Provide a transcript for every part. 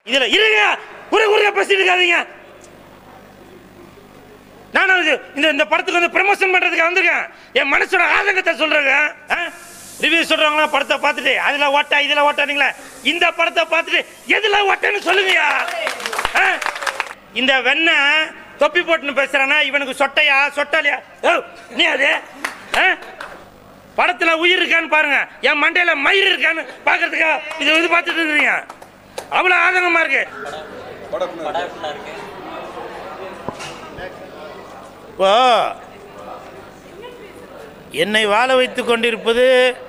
இதுல இருங்க குறை குறையா பேசிட்டு இருக்காதீங்க நானும் இது- இந்த இந்த படத்துக்கு வந்து ப்ரமோஷன் பண்றதுக்கு வந்திருக்கேன் என் மனசோட ஆதங்கத்தை சொல்றேங்க ரிவ்யூ சொல்றவங்களா படத்தை பார்த்துட்டு அதுல ஓட்டா இதுல ஓட்டானீங்களா இந்த படத்தை பார்த்துட்டு எதுல ஓட்டன்னு சொல்லுங்கயா ஆ? இந்த வெண்ணை தொப்பி போட்டுன்னு பேசுறானா இவனுக்கு சொட்டையா சொட்டாலியா ஓ, நீ அது ஆ? படத்துல உயிர் இருக்கான்னு பாருங்க என் மண்டையில மயிர் இருக்கான்னு பாக்குறதுக்கா இது இது பார்த்துட்டு இருக்கீங்க அவ்வளவு ஆதங்கமா இருக்கு இப்போ என்னை வாழ வைத்து கொண்டிருப்பது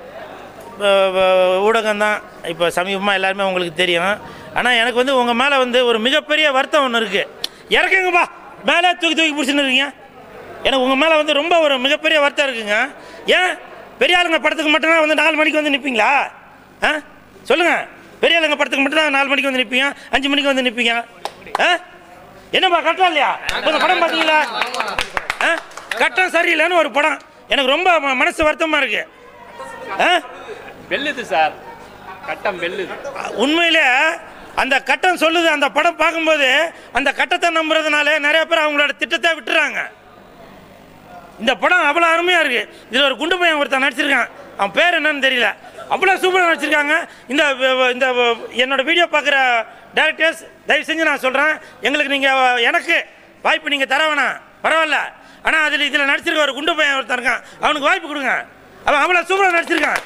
ஊடகம் தான் இப்போ சமீபமாக எல்லாருமே உங்களுக்கு தெரியும் ஆனால் எனக்கு வந்து உங்கள் மேலே வந்து ஒரு மிகப்பெரிய வருத்தம் ஒன்று இருக்குது இறக்குங்கப்பா மேலே தூக்கி தூக்கி பிடிச்சின்னு இருக்கீங்க எனக்கு உங்கள் மேலே வந்து ரொம்ப ஒரு மிகப்பெரிய வருத்தம் இருக்குங்க ஏன் பெரிய ஆளுங்க படத்துக்கு மட்டும்தான் வந்து நாலு மணிக்கு வந்து நிற்பீங்களா ஆ சொல்லுங்கள் பெரிய ஆளுங்க படத்துக்கு மட்டும்தான் நாலு மணிக்கு வந்து நிற்பீங்க அஞ்சு மணிக்கு வந்து நிற்பீங்க ஆ என்னப்பா கரெக்டா இல்லையா கொஞ்சம் படம் பார்த்தீங்களா ஆ? கட்டம் சரியில்லைன்னு ஒரு படம் எனக்கு ரொம்ப ம- மனசு வருத்தமா இருக்கு ஆ? வெல்லுது சார் கட்டம் வெல்லுது உண்மையிலே அந்த கட்டம் சொல்லுது அந்த படம் பார்க்கும்போது அந்த கட்டத்தை நம்புறதுனால நிறைய பேர் அவங்களோட திட்டத்தை விட்டுறாங்க இந்த படம் அவ்வளோ அருமையாக இருக்கு இதில் ஒரு குண்டு பையன் ஒருத்தன் நடிச்சிருக்கான் அவன் பேர் என்னன்னு தெரியல அவ்வளோ சூப்பராக நடிச்சிருக்காங்க இந்த வ- வ- இந்த வ- என்னோட வீடியோ பார்க்குற டேரக்டர்ஸ் தயவு செஞ்சு நான் சொல்கிறேன் எங்களுக்கு நீங்கள் எனக்கு வாய்ப்பு நீங்கள் தர வேணாம் பரவாயில்ல ஆனால் அதில் இதில் நடிச்சிருக்க ஒரு குண்டு பையன் ஒருத்தன் இருக்கான் அவனுக்கு வாய்ப்பு கொடுங்க அவன் அவ்வளோ சூப்பராக நடிச்சிருக்கான்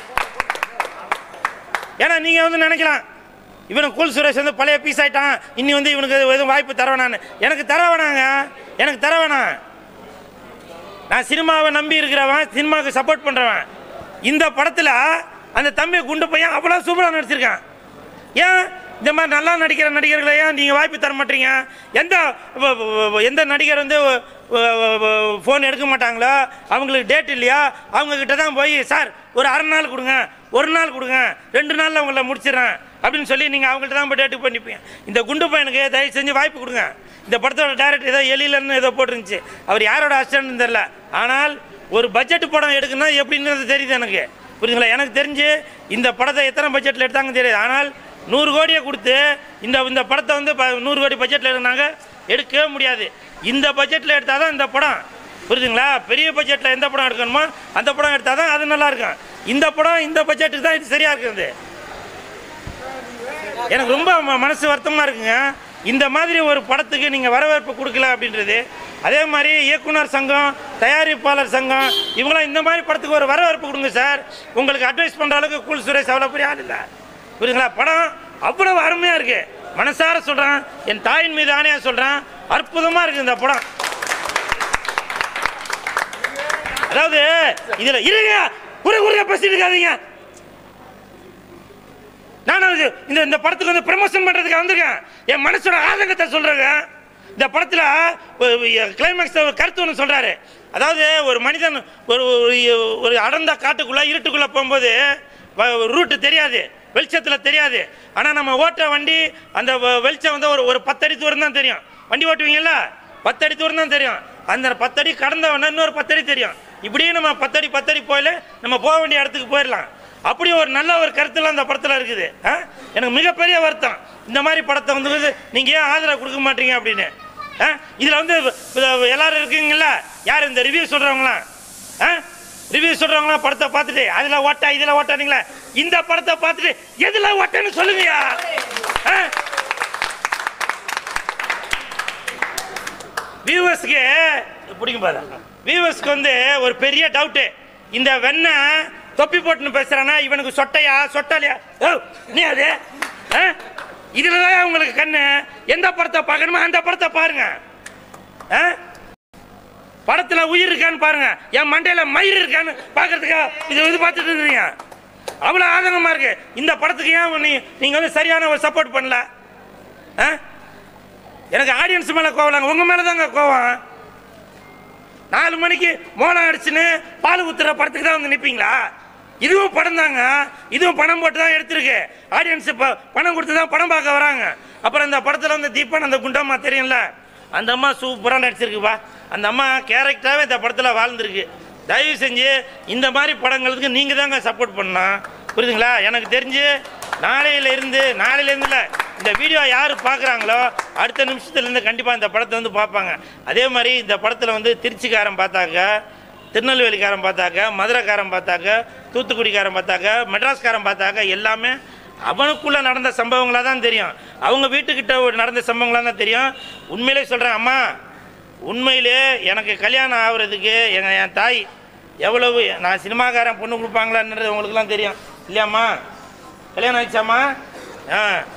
ஏன்னா நீங்கள் வந்து நினைக்கலாம் இவனுக்கு கூல் சுரேஷ் வந்து பழைய பீஸ் ஆயிட்டான் இனி வந்து இவனுக்கு எதுவும் வாய்ப்பு தர வேணான்னு எனக்கு தர வேணாங்க எனக்கு தர வேணாம் நான் சினிமாவை நம்பி இருக்கிறவன் சினிமாவுக்கு சப்போர்ட் பண்ணுறவன் இந்த படத்தில் அந்த தம்பி குண்டு பையன் அவ்வளோ சூப்பராக நடிச்சிருக்கான் ஏன் இந்த மாதிரி நல்லா நடிக்கிற நடிகர்களை ஏன் நீங்கள் வாய்ப்பு தர மாட்டீங்க எந்த வ- வ- வ- எந்த நடிகர் வந்து ஃபோன் எடுக்க மாட்டாங்களோ அவங்களுக்கு டேட் இல்லையா அவங்க கிட்ட தான் போய் சார் ஒரு அரை நாள் கொடுங்க ஒரு நாள் கொடுங்க ரெண்டு நாளில் உங்களை முடிச்சிடுறேன் அப்படின்னு சொல்லி நீங்கள் அவங்கள்ட்ட தான் போய் டேட்டு பண்ணிப்பீங்க இந்த குண்டு பையனுக்கு தயவு செஞ்சு வாய்ப்பு கொடுங்க இந்த படத்தோட டேரக்டர் ஏதோ எலிலன்னு ஏதோ போட்டிருந்துச்சு அவர் யாரோட அசிஸ்டன்ட்னு தெரில ஆனால் ஒரு பட்ஜெட் படம் எடுக்கணும் எப்படின்னு தெரியுது எனக்கு புரியுதுங்களா எனக்கு தெரிஞ்சு இந்த படத்தை எத்தனை பட்ஜெட்டில் எடுத்தாங்க தெரியாது ஆனால் நூறு கோடியை கொடுத்து இந்த இந்த படத்தை வந்து ப- நூறு கோடி பட்ஜெட்டில் எடுத்தாங்க எடுக்கவே முடியாது இந்த பட்ஜெட்டில் எடுத்தால் தான் இந்த படம் புரியுதுங்களா பெரிய பட்ஜெட்டில் எந்த படம் எடுக்கணுமோ அந்த படம் எடுத்தால் தான் அது நல்லா இருக்கும் இந்த படம் இந்த பட்ஜெட்டுக்கு தான் இது சரியாக இருக்குது எனக்கு ரொம்ப ம- மனசு வருத்தமாக இருக்குங்க இந்த மாதிரி ஒரு படத்துக்கு நீங்கள் வரவேற்பு கொடுக்கல அப்படின்றது அதே மாதிரி இயக்குனர் சங்கம் தயாரிப்பாளர் சங்கம் இவங்களாம் இந்த மாதிரி படத்துக்கு ஒரு வரவேற்பு கொடுங்க சார் உங்களுக்கு அட்வைஸ் பண்ணுற அளவுக்கு கூல் சுரேஷ் அவ்வளோ பெரிய ஆள் இல்லை புரியுதுங்களா படம் அவ்வளவு அருமையாக இருக்கு மனசார சொல்கிறேன் என் தாயின் மீது ஆணையாக சொல்கிறேன் அற்புதமாக இருக்குது இந்த படம் அதாவது இதில் இருங்க குறை குறையா பேசிட்டு இருக்காதீங்க நானும் இது- இந்த இந்த படத்துக்கு வந்து ப்ரமோஷன் பண்றதுக்கு வந்திருக்கேன் என் மனசோட ஆதங்கத்தை சொல்றேங்க இந்த படத்துல கிளைமேக்ஸ் கருத்து ஒன்று சொல்றாரு அதாவது ஒரு மனிதன் ஒரு ஒரு- ஒரு அடர்ந்த காட்டுக்குள்ள இருட்டுக்குள்ள போகும்போது ரூட்டு தெரியாது வெளிச்சத்தில் தெரியாது ஆனால் நம்ம ஓட்டுற வண்டி அந்த வ- வெளிச்சம் வந்து ஒரு ஒரு பத்தடி தூரம் தான் தெரியும் வண்டி ஓட்டுவீங்கல்ல பத்தடி தூரம் தான் தெரியும் அந்த பத்தடி கடந்த உடனே இன்னொரு பத்தடி தெரியும் இப்படியே நம்ம பத்தடி பத்தடி போயில நம்ம போக வேண்டிய இடத்துக்கு போயிடலாம் அப்படி ஒரு நல்ல ஒரு கருத்துல அந்த படத்தில் இருக்குது ஆ? எனக்கு மிகப்பெரிய வருத்தம் இந்த மாதிரி படத்தை வந்து நீங்கள் ஏன் ஆதரவு கொடுக்க மாட்டீங்க அப்படின்னு ஆ? இதுல வந்து இது எல்லாரும் இருக்கீங்கல்ல யார் இந்த ரிவ்யூ சொல்றவங்களாம் ரிவ்யூ சொல்றவங்களாம் படத்தை பார்த்துட்டு அதுல ஓட்டா இதுல ஓட்டானீங்களா இந்த படத்தை பார்த்துட்டு எதுல ஓட்டன்னு சொல்லுங்கயா ஆ? வியூவர்ஸ்க்கு பிடிக்கும் பாரு வியூவர்ஸ்க்கு வந்து ஒரு பெரிய டவுட்டு இந்த வெண்ணெய் தொப்பி போட்டுன்னு பேசுறானா இவனுக்கு சொட்டையா சொட்டாலியா ஓ நீ அது ஆ? இதுல தான் உங்களுக்கு கண்ணு எந்த படத்தை பார்க்கணுமோ அந்த படத்தை பாருங்க ஆ? படத்துல உயிர் இருக்கான்னு பாருங்க என் மண்டையில மயிர் இருக்கான்னு பார்க்கறதுக்கா இது இது பார்த்துட்டு இருக்கீங்க அவ்வளோ ஆதங்கமா இருக்கு இந்த படத்துக்கு ஏன் நீ நீங்க வந்து சரியான ஒரு சப்போர்ட் பண்ணல ஆ எனக்கு ஆடியன்ஸ் மேலே கோவலாங்க உங்கள் மேலே தாங்க கோவம் நாலு மணிக்கு மோளம் அடிச்சுன்னு பால் ஊத்துற படத்துக்கு தான் வந்து நிற்பீங்களா இதுவும் படம் தாங்க இதுவும் பணம் போட்டு தான் எடுத்திருக்கு ஆடியன்ஸ் இப்போ பணம் கொடுத்து தான் படம் பார்க்க வராங்க அப்புறம் இந்த படத்தில் வந்து தீபன் அந்த குண்டம்மா தெரியும்ல அந்த அம்மா சூப்பராக நடிச்சிருக்குப்பா அந்த அம்மா கேரக்டராகவே இந்த படத்தில் வாழ்ந்துருக்கு தயவு செஞ்சு இந்த மாதிரி படங்களுக்கு நீங்கள் தாங்க சப்போர்ட் பண்ணலாம் புரியுதுங்களா எனக்கு தெரிஞ்சு நாளையில இருந்து நாளையில இருந்து இல்ல இந்த வீடியோ யார் பார்க்குறாங்களோ அடுத்த நிமிஷத்துலேருந்து கண்டிப்பாக இந்த படத்தை வந்து பார்ப்பாங்க அதே மாதிரி இந்த படத்தில் வந்து திருச்சிக்காரன் பார்த்தாக்க திருநெல்வேலிக்காரன் பார்த்தாக்க மதுரைக்காரன் பார்த்தாக்க தூத்துக்குடிக்காரன் பார்த்தாக்க மெட்ராஸ்காரன் பார்த்தாக்க எல்லாமே அவனுக்குள்ளே நடந்த சம்பவங்களாக தான் தெரியும் அவங்க வீட்டுக்கிட்ட ஒரு நடந்த சம்பவங்களாக தான் தெரியும் உண்மையிலே சொல்கிறேன் அம்மா உண்மையிலே எனக்கு கல்யாணம் ஆகுறதுக்கு எங்கள் என் தாய் எவ்வளவு நான் சினிமாக்காரன் பொண்ணு கொடுப்பாங்களான்றது உங்களுக்குலாம் தெரியும் இல்லையாம்மா கல்யாணம் ஆயிடுச்சாம்மா ஆ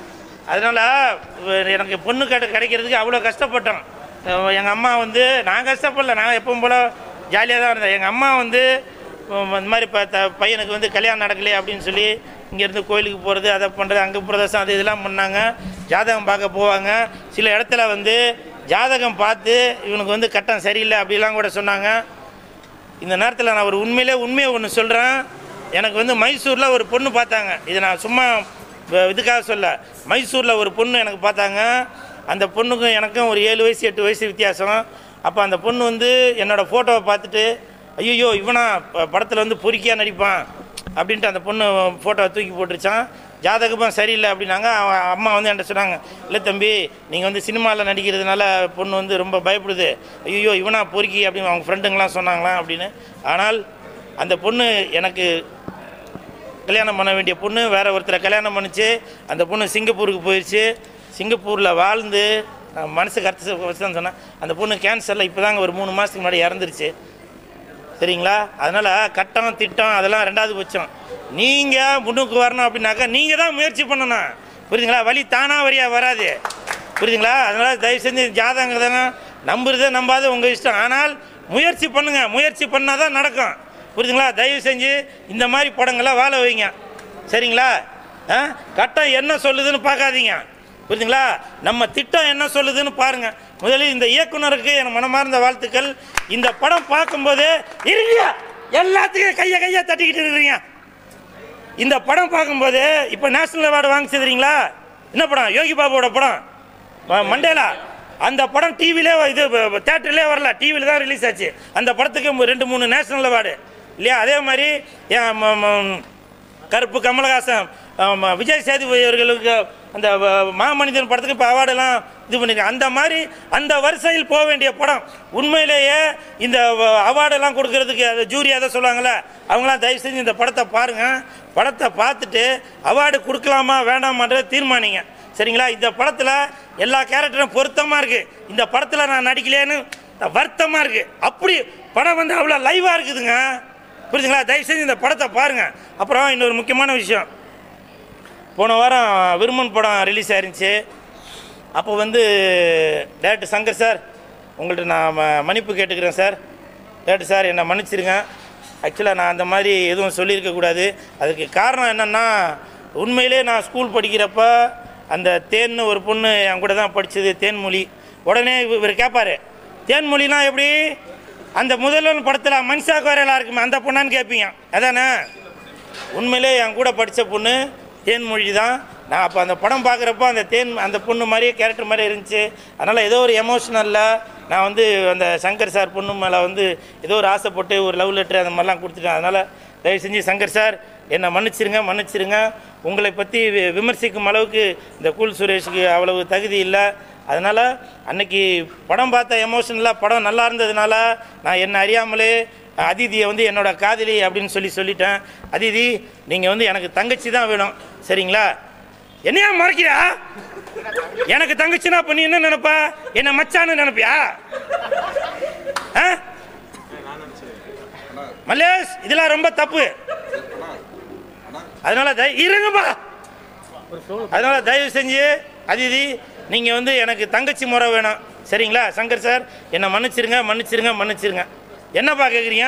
அதனால் எனக்கு பொண்ணு கிடை கிடைக்கிறதுக்கு அவ்வளோ கஷ்டப்பட்டோம் எங்கள் அம்மா வந்து நான் கஷ்டப்படல நான் எப்பவும் போல் ஜாலியாக தான் இருந்தேன் எங்கள் அம்மா வந்து உம், இந்த மாதிரி இப்போ த பையனுக்கு வந்து கல்யாணம் நடக்கலையே அப்படின்னு சொல்லி இங்கேருந்து கோயிலுக்கு போகிறது அதை பண்ணுறது அங்கே பிரதேசம் அது இதெல்லாம் பண்ணாங்க ஜாதகம் பார்க்க போவாங்க சில இடத்துல வந்து ஜாதகம் பார்த்து இவனுக்கு வந்து கட்டம் சரியில்லை அப்படிலாம் கூட சொன்னாங்க இந்த நேரத்தில் நான் ஒரு உண்மையிலே உண்மையை ஒன்று சொல்கிறேன் எனக்கு வந்து மைசூரில் ஒரு பொண்ணு பார்த்தாங்க இது நான் சும்மா வ- இதுக்காக சொல்ல மைசூரில் ஒரு பொண்ணு எனக்கு பார்த்தாங்க அந்த பொண்ணுக்கும் எனக்கும் ஒரு ஏழு வயசு எட்டு வயசு வித்தியாசம் அப்போ அந்த பொண்ணு வந்து என்னோடய ஃபோட்டோவை பார்த்துட்டு ஐயோ இவனா படத்தில் வந்து பொறுக்கியாக நடிப்பான் அப்படின்ட்டு அந்த பொண்ணு ஃபோட்டோவை தூக்கி போட்டுருச்சான் ஜாதகமும் சரியில்லை அப்படின்னாங்க அவன் அம்மா வந்து என்கிட்ட சொன்னாங்க இல்லை தம்பி நீங்கள் வந்து சினிமாவில் நடிக்கிறதுனால பொண்ணு வந்து ரொம்ப பயப்படுது ஐயோ இவனா பொறுக்கி அப்படின்னு அவங்க ஃப்ரெண்டுங்களாம் சொன்னாங்களாம் அப்படின்னு ஆனால் அந்த பொண்ணு எனக்கு கல்யாணம் பண்ண வேண்டிய பொண்ணு வேற ஒருத்தரை கல்யாணம் பண்ணுச்சு அந்த பொண்ணு சிங்கப்பூருக்கு போயிடுச்சு சிங்கப்பூரில் வாழ்ந்து நான் மனசு கருத்து வச்சு தான் சொன்னேன் அந்த பொண்ணு கேன்சரில் இப்போ தாங்க ஒரு மூணு மாதத்துக்கு முன்னாடி இறந்துருச்சு சரிங்களா அதனால் கட்டம் திட்டம் அதெல்லாம் ரெண்டாவது பட்சம் நீங்கள் முன்னுக்கு வரணும் அப்படின்னாக்கா நீங்கள் தான் முயற்சி பண்ணணும் புரியுதுங்களா வழி தானா வரியா வராது புரியுதுங்களா அதனால் தயவு செஞ்சு ஜாதகம் தானே நம்புறதே நம்பாத உங்கள் இஷ்டம் ஆனால் முயற்சி பண்ணுங்க முயற்சி பண்ணால் தான் நடக்கும் புரியுதுங்களா தயவு செஞ்சு இந்த மாதிரி படங்களை வாழ வைங்க சரிங்களா ஆ கட்டம் என்ன சொல்லுதுன்னு பார்க்காதீங்க புரியுதுங்களா நம்ம திட்டம் என்ன சொல்லுதுன்னு பாருங்க முதலில் இந்த இயக்குனருக்கு என் மனமார்ந்த வாழ்த்துக்கள் இந்த படம் பார்க்கும்போது இருங்க எல்லாத்துக்கும் கையை கையை தட்டிக்கிட்டு இருக்கிறீங்க இந்த படம் பார்க்கும்போது இப்போ நேஷனல் அவார்டு வாங்கிச்சு தெரியுங்களா என்ன படம் யோகி பாபுவோட படம் ம- மண்டேலா அந்த படம் டிவிலே இது தேட்டர்லேயே வரல டிவியில் தான் ரிலீஸ் ஆச்சு அந்த படத்துக்கு மு- ரெண்டு மூணு நேஷனல் அவார்டு இல்லையா அதே மாதிரி என் ம- ம- கருப்பு கமலஹாசன் ஆமா, விஜய் சேதுபதி அவர்களுக்கு அந்த வ- மாமனிதன் படத்துக்கு இப்போ அவார்டெல்லாம் இது பண்ணிருக்காங்க அந்த மாதிரி அந்த வரிசையில் போக வேண்டிய படம் உண்மையிலேயே இந்த வ- அவார்டெல்லாம் கொடுக்கறதுக்கு அது ஜூரி அதை சொல்லுவாங்கள்ல அவங்களாம் தயவு செஞ்சு இந்த படத்தை பாருங்கள் படத்தை பார்த்துட்டு அவார்டு கொடுக்கலாமா வேண்டாமான்றதை தீர்மானிங்க சரிங்களா இந்த படத்தில் எல்லா கேரக்டரும் பொருத்தமாக இருக்குது இந்த படத்தில் நான் நடிக்கலேன்னு வருத்தமாக இருக்குது அப்படி படம் வந்து அவ்வளோ லைவாக இருக்குதுங்க புரியுதுங்களா தயவு செஞ்சு இந்த படத்தை பாருங்கள் அப்புறம் இன்னொரு முக்கியமான விஷயம் போன வாரம் விருமன் படம் ரிலீஸ் ஆயிருந்துச்சு அப்போ வந்து டேரக்டர் சங்கர் சார் உங்கள்கிட்ட நான் ம- மன்னிப்பு கேட்டுக்கிறேன் சார் டேரக்டர் சார் என்னை மன்னிச்சிருங்க ஆக்சுவலாக நான் அந்த மாதிரி எதுவும் சொல்லியிருக்கக்கூடாது அதுக்கு காரணம் என்னென்னா உண்மையிலே நான் ஸ்கூல் படிக்கிறப்ப அந்த தேன்னு ஒரு பொண்ணு என் கூட தான் படித்தது தேன்மொழி உடனே இவ- இவர் கேட்பாரு தேன்மொழினா எப்படி அந்த முதல்வன் படத்தில் மனுஷா கோரையெல்லாம் இருக்குமே அந்த பொண்ணான்னு கேட்பீங்க அதானே உண்மையிலே என் கூட படித்த பொண்ணு தேன்மொழி தான் நான் அப்போ அந்த படம் பார்க்குறப்ப அந்த தேன் அந்த பொண்ணு மாதிரியே கேரக்டர் மாதிரி இருந்துச்சு அதனால் ஏதோ ஒரு எமோஷனலில் நான் வந்து அந்த சங்கர் சார் பொண்ணு மேலே வந்து ஏதோ ஒரு ஆசைப்பட்டு ஒரு லவ் லெட்டர் அந்த மாதிரிலாம் கொடுத்துட்டேன் அதனால் தயவு செஞ்சு சங்கர் சார் என்னை மன்னிச்சிருங்க மன்னிச்சிருங்க உங்களை பற்றி வி- விமர்சிக்கும் அளவுக்கு இந்த கூல் சுரேஷுக்கு அவ்வளவு தகுதி இல்லை அதனால் அன்னைக்கு படம் பார்த்த எமோஷனலாக படம் நல்லா இருந்ததுனால நான் என்னை அறியாமலே அதிதியை வந்து என்னோட காதலி அப்படின்னு சொல்லி சொல்லிட்டேன் அதிதி நீங்கள் வந்து எனக்கு தங்கச்சி தான் வேணும் சரிங்களா என்னையா மறைக்கிறியா எனக்கு தங்கச்சினா அப்ப நீ என்ன நினைப்ப என்ன மச்சான்னு நினைப்பியா ஆ? மல்லேஷ் இதெல்லாம் ரொம்ப தப்பு அதனால தய- இருங்கப்பா அதனால தயவு செஞ்சு அதிதி நீங்க வந்து எனக்கு தங்கச்சி முறை வேணும் சரிங்களா சங்கர் சார் என்னை மன்னிச்சிருங்க மன்னிச்சிருங்க மன்னிச்சிருங்க என்னப்பா கேட்குறீங்க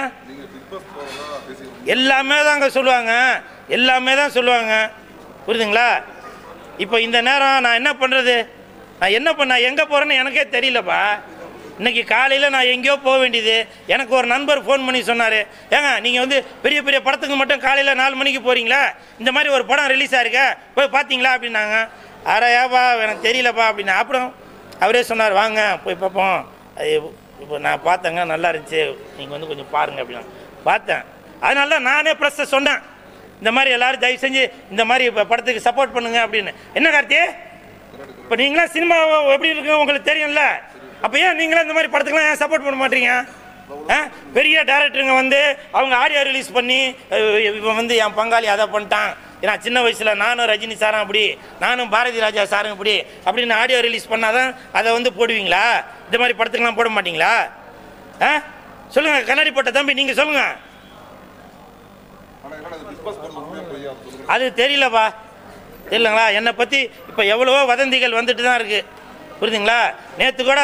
எல்லாமே தாங்க சொல்லுவாங்க எல்லாமே தான் சொல்லுவாங்க புரியுதுங்களா இப்போ இந்த நேரம் நான் என்ன பண்ணுறது நான் என்ன பண்ண எங்கே போகிறேன்னு எனக்கே தெரியலப்பா இன்னைக்கு காலையில் நான் எங்கேயோ போக வேண்டியது எனக்கு ஒரு நண்பர் ஃபோன் பண்ணி சொன்னார் ஏங்க நீங்கள் வந்து பெரிய பெரிய படத்துக்கு மட்டும் காலையில் நாலு மணிக்கு போகிறீங்களா இந்த மாதிரி ஒரு படம் ரிலீஸ் ஆயிருக்க போய் பார்த்தீங்களா அப்படின்னாங்க அரையாப்பா எனக்கு தெரியலப்பா அப்படின்னு அப்புறம் அவரே சொன்னார் வாங்க போய் பார்ப்போம் அது இப்போ நான் பார்த்தேங்க நல்லா இருந்துச்சு நீங்கள் வந்து கொஞ்சம் பாருங்க அப்படின்னா பார்த்தேன் அதனால தான் நானே ப்ளஸ்ஸை சொன்னேன் இந்த மாதிரி எல்லாரும் தயவு செஞ்சு இந்த மாதிரி இப்போ படத்துக்கு சப்போர்ட் பண்ணுங்க அப்படின்னு என்ன கார்த்தி இப்போ நீங்களா சினிமா எப்படி இருக்கு உங்களுக்கு தெரியும்ல அப்போ ஏன் நீங்களே இந்த மாதிரி படத்துக்குலாம் ஏன் சப்போர்ட் பண்ண மாட்டீங்க ஆ? பெரிய டேரக்டருங்க வந்து அவங்க ஆடியோ ரிலீஸ் பண்ணி அஹ், இவன் வந்து என் பங்காளி அதை பண்ணிட்டான் ஏன்னா சின்ன வயசில் நானும் ரஜினி சாரும் அப்படி நானும் பாரதி ராஜா சாரும் இப்படி அப்படின்னு ஆடியோ ரிலீஸ் பண்ணாதான் அதை வந்து போடுவீங்களா இந்த மாதிரி படத்துக்கெல்லாம் போட மாட்டீங்களா ஆ சொல்லுங்க கண்ணாடி போட்ட தம்பி நீங்கள் சொல்லுங்க அது தெரியலப்பா தெரியலங்களா என்னை பற்றி இப்போ எவ்வளவோ வதந்திகள் வந்துட்டு தான் இருக்குது புரியுதுங்களா நேற்று கூட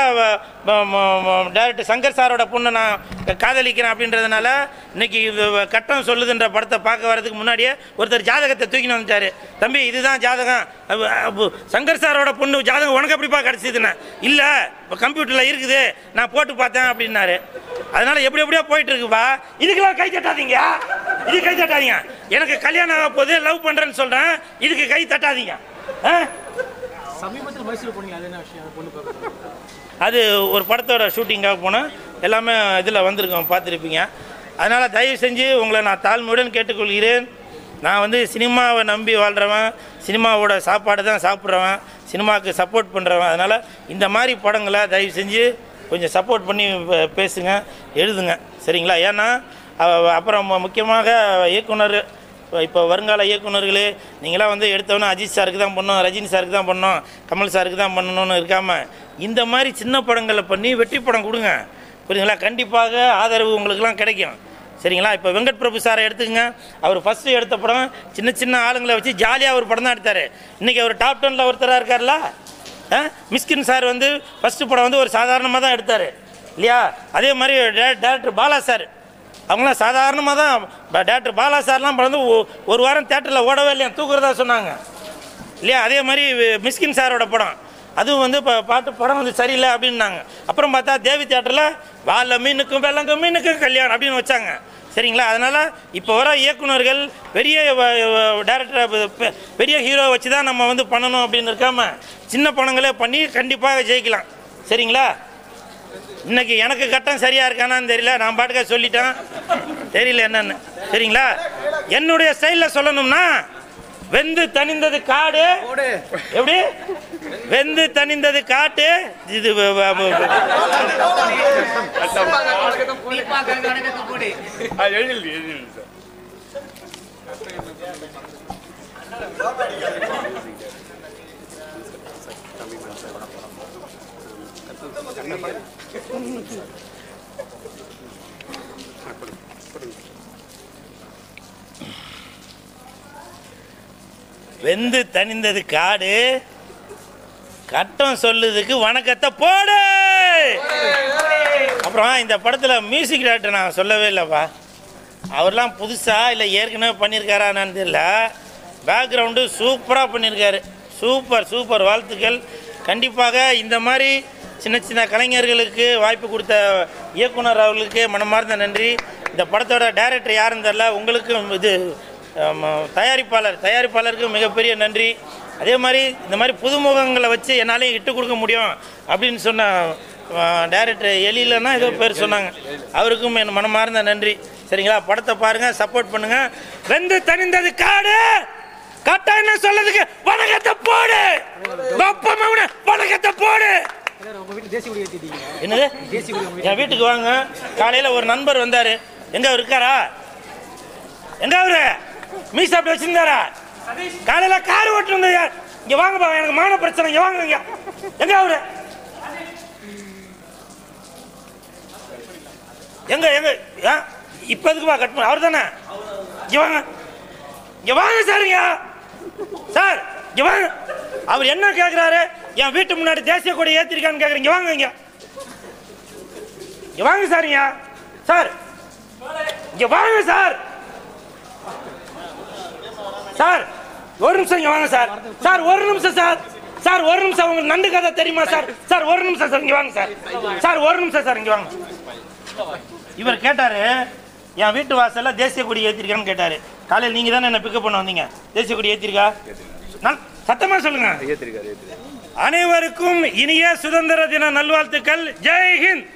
டேரக்டர் சங்கர் சாரோட பொண்ணை நான் க- காதலிக்கிறேன் அப்படின்றதுனால இன்னைக்கு இது வ- கட்டம் சொல்லுதுன்ற படத்தை பார்க்க வரதுக்கு முன்னாடியே ஒருத்தர் ஜாதகத்தை தூக்கின்னு வந்துட்டாரு தம்பி இதுதான் ஜாதகம் அப்ப- அப்போ சங்கர் சாரோட பொண்ணு ஜாதகம் உனக்கு எப்படிப்பா கிடச்சிதுன்னு இல்லை இப்போ கம்ப்யூட்டரில் இருக்குது நான் போட்டு பார்த்தேன் அப்படின்னாரு அதனால எப்படி எப்படியோ போயிட்டு இருக்குப்பா இதுக்கெல்லாம் கை தட்டாதீங்க இது கை தட்டாதீங்க எனக்கு கல்யாணம் ஆக போது லவ் பண்ணுறேன்னு சொல்கிறேன் இதுக்கு கை தட்டாதீங்க ஆ சமீபத்தில் மைசூர் போனீங்க அது என்ன விஷயம் அது பொண்ணு பார்க்க அது ஒரு படத்தோட ஷூட்டிங்காக போனோம் எல்லாமே இதில் வந்திருக்கோம் பார்த்துருப்பீங்க அதனால் தயவு செஞ்சு உங்களை நான் தாழ்மையுடன் கேட்டுக்கொள்கிறேன் நான் வந்து சினிமாவை நம்பி வாழ்கிறவன் சினிமாவோட சாப்பாடு தான் சாப்பிட்றவன் சினிமாவுக்கு சப்போர்ட் பண்ணுறவன் அதனால் இந்த மாதிரி படங்களை தயவு செஞ்சு கொஞ்சம் சப்போர்ட் பண்ணி பே- பேசுங்க எழுதுங்க சரிங்களா ஏன்னா அ- அப்புறம் மு- முக்கியமாக இயக்குனர் இப்போ வருங்கால இயக்குனர்களே நீங்களாம் வந்து எடுத்தவொன்னே அஜித் சாருக்கு தான் பண்ணோம் ரஜினி சாருக்கு தான் பண்ணோம் கமல் சாருக்கு தான் பண்ணணும்னு இருக்காமல் இந்த மாதிரி சின்ன படங்களை பண்ணி வெற்றி படம் கொடுங்க புரியுதுங்களா கண்டிப்பாக ஆதரவு உங்களுக்குலாம் கிடைக்கும் சரிங்களா இப்போ வெங்கட் பிரபு சாரை எடுத்துக்கங்க அவர் ஃபஸ்ட்டு எடுத்த படம் சின்ன சின்ன ஆளுங்களை வச்சு ஜாலியாக ஒரு படம் தான் எடுத்தார் இன்றைக்கி அவர் டாப் டெனில் ஒருத்தராக இருக்கார்ல ஆ? மிஸ்கின் சார் வந்து ஃபஸ்ட்டு படம் வந்து ஒரு சாதாரணமாக தான் எடுத்தார் இல்லையா அதே மாதிரி டே- டேரக்டர் பாலா சார் அவங்களாம் சாதாரணமாக தான் ப- டேரக்டர் பாலா சார்லாம் வந்து ஒ- ஒரு வாரம் தேட்டரில் ஓடவே இல்லையா தூக்குறதா சொன்னாங்க இல்லையா அதே மாதிரி வி- மிஸ்கின் சாரோட படம் அதுவும் வந்து இப்போ பாட்டு படம் வந்து சரியில்லை அப்படின்னாங்க அப்புறம் பார்த்தா தேவி தேட்டரில் வாழ மீனுக்கும் வெள்ளங்க மீனுக்கும் கல்யாணம் அப்படின்னு வச்சாங்க சரிங்களா அதனால் இப்போ வர இயக்குனர்கள் பெரிய டேரக்டர் பெரிய ஹீரோ வச்சு தான் நம்ம வந்து பண்ணணும் அப்படின்னு இருக்காம சின்ன படங்களே பண்ணி கண்டிப்பாக ஜெயிக்கலாம் சரிங்களா இன்னைக்கு எனக்கு கட்டம் சரியா இருக்கானான்னு தெரியல நான் பாட்டுக்க சொல்லிட்டேன் தெரியல என்னன்னு சரிங்களா என்னுடைய ஸ்டைலில் சொல்லணும்னா வெந்து தணிந்தது காடு எப்படி வெந்து தணிந்தது காட்டு இது வ- வ- வ- ஆ, எழுதி எழுதி சார் வெந்து தணிந்தது காடு கட்டம் சொல்லுதுக்கு வணக்கத்தை போடு அப்புறம் இந்த படத்தில் மியூசிக் டேரக்டர் நான் சொல்லவே இல்லைப்பா அவர்லாம் புதுசாக இல்லை ஏற்கனவே பண்ணியிருக்காரா என்னன்னு தெரியல பேக்ரவுண்டு சூப்பராக பண்ணியிருக்காரு சூப்பர் சூப்பர் வாழ்த்துக்கள் கண்டிப்பாக இந்த மாதிரி சின்ன சின்ன கலைஞர்களுக்கு வாய்ப்பு கொடுத்த இயக்குனர் அவர்களுக்கு மனமார்ந்த நன்றி இந்த படத்தோட டைரக்டர் யாருன்னு தெரியல உங்களுக்கும் இது ஆமா, தயாரிப்பாளர் தயாரிப்பாளருக்கு மிகப்பெரிய நன்றி அதே மாதிரி இந்த மாதிரி புதுமுகங்களை வச்சு என்னாலையும் இட்டு கொடுக்க முடியும் அப்படின்னு சொன்ன டைரக்டர் எலிலன்னா ஏதோ பேர் சொன்னாங்க அவருக்கும் என் மனமார்ந்த நன்றி சரிங்களா படத்தை பாருங்க சப்போர்ட் பண்ணுங்க வெந்து தணிந்தது காடு கட்டா என்ன சொல்லதுக்கு வணக்கத்தை போடு வெப்ப மகனே, வணக்கத்தை போடு சார் உங்கள் வீட்டில் தேசிய கொடி ஏற்றிட்டீங்க என்னது தேசிய கொடி உங்கள் என் வீட்டுக்கு வாங்க காலையில் ஒரு நண்பர் வந்தார் எங்க அவர் இருக்காரா எங்க அவரு மீஸ் அப்படி வச்சிருந்தாரா காலையில கார் ஓட்டு வந்தார் யார் இங்க வாங்கப்பா எனக்கு மான பிரச்சனை இங்க வாங்க இங்க எங்க அவரு எங்க எங்க ஆ? இப்ப எதுக்குப்பா கட் பண்ண அவர் தானே இங்க வாங்க இங்க வாங்க சார் இங்க சார் இங்க வாங்க அவர் என்ன கேக்குறாரு என் வீட்டு முன்னாடி தேசிய கொடி ஏத்திருக்கான்னு கேக்குறீங்க இங்க வாங்க இங்க இங்க வாங்க சார் இங்க சார் இங்க வாங்க சார் சார் ஒரு நிமிஷம் இங்க வாங்க சார் சார் ஒரு நிமிஷம் சார் சார் ஒரு நிமிஷம் உங்களுக்கு நண்டு கதை தெரியுமா சார் சார் ஒரு நிமிஷம் சார் இங்க வாங்க சார் சார் ஒரு நிமிஷம் சார் இங்க வாங்க இவர் கேட்டாரு என் வீட்டு வாசல்ல தேசிய கொடி ஏத்திருக்கான்னு கேட்டாரு காலையில் நீங்க தானே என்ன பிக்கப் பண்ண வந்தீங்க தேசிய கொடி ஏத்திருக்கா நான் சத்தமா சொல்லுங்க ஏத்திருக்காரு ஏத்திருக்காரு அனைவருக்கும் இனிய சுதந்திர தின நல்வாழ்த்துக்கள் ஜெய் ஹிந்த்